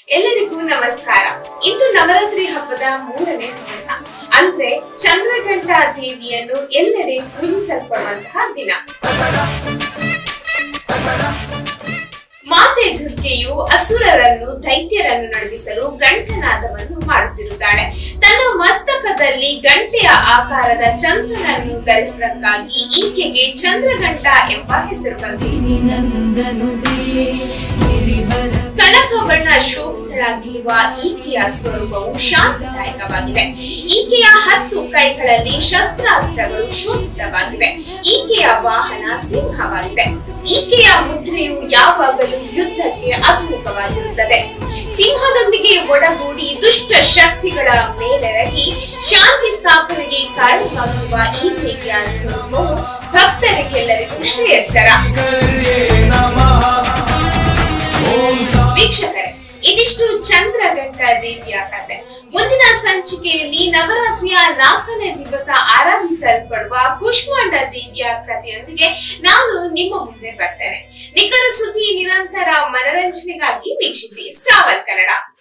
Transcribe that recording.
ಎಲ್ಲರಿಗೂ ನಮಸ್ಕಾರ ಇಂದು ನವರಾತ್ರಿ ಹಬ್ಬದ ಮೂರನೇ ದಿವಸ ಅಂದ್ರೆ ಚಂದ್ರಘಂಟ ದೇವಿಯನ್ನು ಎಲ್ಲೆಡೆ ಪೂಜಿಸಲ್ಪಡುವಂತಹ ದಿನ ಮಾತೆ ದುರ್ಗೆಯು ಅಸುರರನ್ನು ದೈತ್ಯರನ್ನು ನಡುಗಿಸಲು ಗಂಟನಾದವನ್ನು ಮಾಡುತ್ತಿರುತ್ತಾಳೆ ತನ್ನ ಮಸ್ತಕದಲ್ಲಿ ಗಂಟೆಯ ಆಕಾರದ ಚಂದ್ರನನ್ನು ಧರಿಸುವುದಕ್ಕಾಗಿ ಈಕೆಗೆ ಚಂದ್ರಘಂಟ ಎಂಬ ಹೆಸರು ಬಂದಿದೆ ಕನಕವರ್ಣ ಶೋಭಿತಳಾಗಿರುವ ಈಕೆಯ ಸ್ವರೂಪವು ಶಾಂತಿದಾಯಕವಾಗಿದೆ ಈಕೆಯ ಹತ್ತು ಕೈಗಳಲ್ಲಿ ಶಸ್ತ್ರಾಸ್ತ್ರಗಳು ಶೋಭಿತವಾಗಿವೆ ಈಕೆಯ ವಾಹನ ಸಿಂಹವಾಗಿದೆ ಈಕೆಯ ಮುದ್ರೆಯು ಯಾವಾಗಲೂ ಯುದ್ಧಕ್ಕೆ ಅಭಿಮುಖವಾಗಿರುತ್ತದೆ ಸಿಂಹದೊಂದಿಗೆ ಒಡಗೂಡಿ ದುಷ್ಟ ಶಕ್ತಿಗಳ ಮೇಲೆರಗಿ ಶಾಂತಿ ಸ್ಥಾಪನೆಗೆ ಕಾರಣವಾಗುವ ಈ ದೇವಿಯ ಸ್ವರೂಪವು ಭಕ್ತರಿಗೆಲ್ಲರಿಗೂ ಶ್ರೇಯಸ್ಕರ ವೀಕ್ಷಕರೇ ಇದಿಷ್ಟು ಚಂದ್ರಘಂಟ ದೇವಿಯ ಕಥೆ ಮುಂದಿನ ಸಂಚಿಕೆಯಲ್ಲಿ ನವರಾತ್ರಿಯ ನಾಲ್ಕನೇ ದಿವಸ ಆರಾಧಿಸಲ್ಪಡುವ ಕುಷ್ಮಾಂಡ ದೇವಿಯ ಕಥೆಯೊಂದಿಗೆ ನಾನು ನಿಮ್ಮ ಮುಂದೆ ಬರ್ತೇನೆ ನಿಖರ ಸುದ್ದಿ ನಿರಂತರ ಮನರಂಜನೆಗಾಗಿ ವೀಕ್ಷಿಸಿ ಸ್ಟಾವರ್ ಕನ್ನಡ